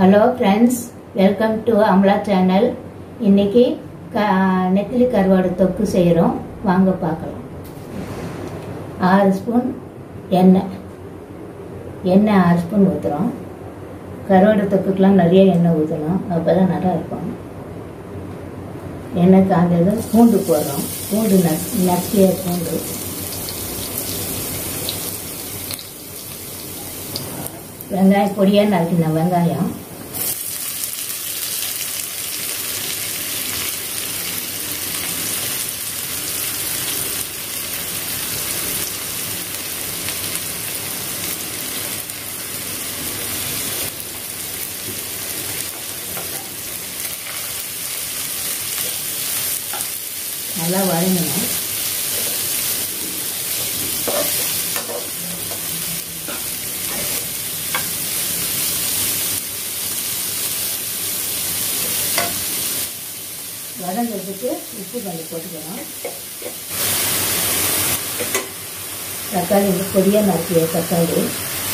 hello friends welcome to Amla channel இன்னைக்கு க நெத்திலி கருவாடு தொக்கு செய்கிறோம் வாங்க பார்க்கலாம் ஆறு ஸ்பூன் எண்ணெய் எண்ணெய் ஆறு ஸ்பூன் ஊற்றுறோம் கருவாடு தொக்குக்கெலாம் நிறைய எண்ணெய் ஊற்றணும் அப்போ தான் நல்லா இருக்கும் எண்ணெய் காஞ்சதும் பூண்டு போடுறோம் பூண்டு நட் நச்சிய பூண்டு வெங்காயம் பொடியாக நறுக்கின வெங்காயம் நல்லா வதங்கணும் வதங்கிறதுக்கு உப்பு கொஞ்சம் போட்டுக்கணும் தக்காளி பொடியாக நறுக்கிய தக்காளி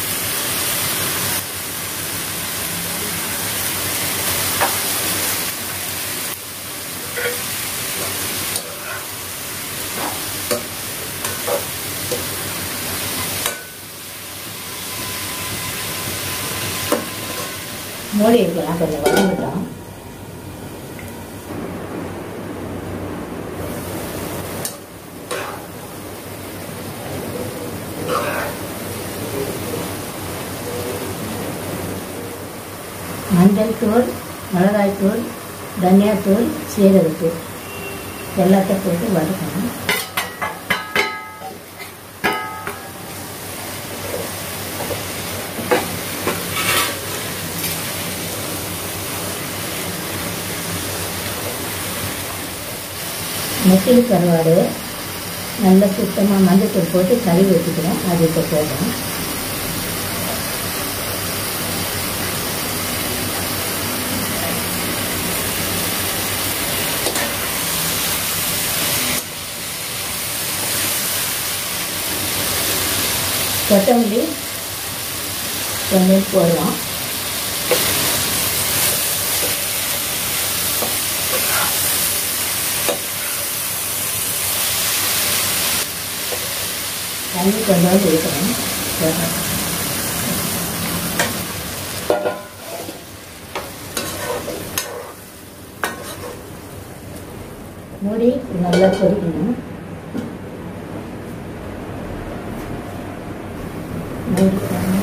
மூடி இருக்கலாம் கொஞ்சம் வதங்கட்டும் மஞ்சள் தூள் மிளகாய்த்தூள் தனியாத்தூள் சீரகத்தூள் எல்லாத்தையும் போட்டு வதக்கணும் நெத்திலி கருவாடு நல்லா சுத்தமாக மஞ்சத்தூள் போட்டு கழுவி வச்சுக்கிறேன் அது இப்போ போடுறோம் கொத்தமல்லி கொஞ்சம் போடலாம் தண்ணி கொஞ்சம் ஊற்றணும் மூடி நல்லா கொதிக்கணும் மூடி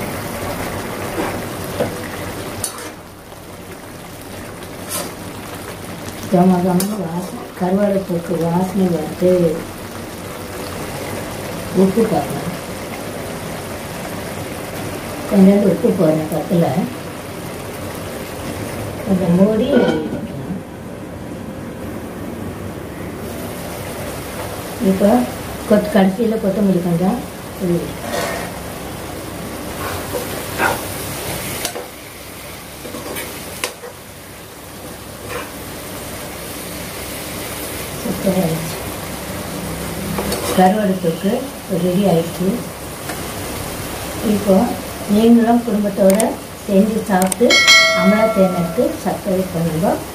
கம கம வாசனை கருவாடை போட்டு வாசனை வந்து உப்பு பார்க்கலாம் கொஞ்சோண்டு உப்பு போடுறேன் பத்தில் கொஞ்சம் மூடி வைக்கலாம் இப்போ கொத் கடைசியில் கொத்தமல்லி கொஞ்சம் தூவி சூப்பராக ஆயிடுச்சு கருவாடு தொக்கு ரெடி ஆயிடுச்சு இப்போ நீங்களும் குடும்பத்தோடு செஞ்சு சாப்பிட்டு அமலா தேனருக்கு சப்ஸ்கிரைப் பண்ணுங்க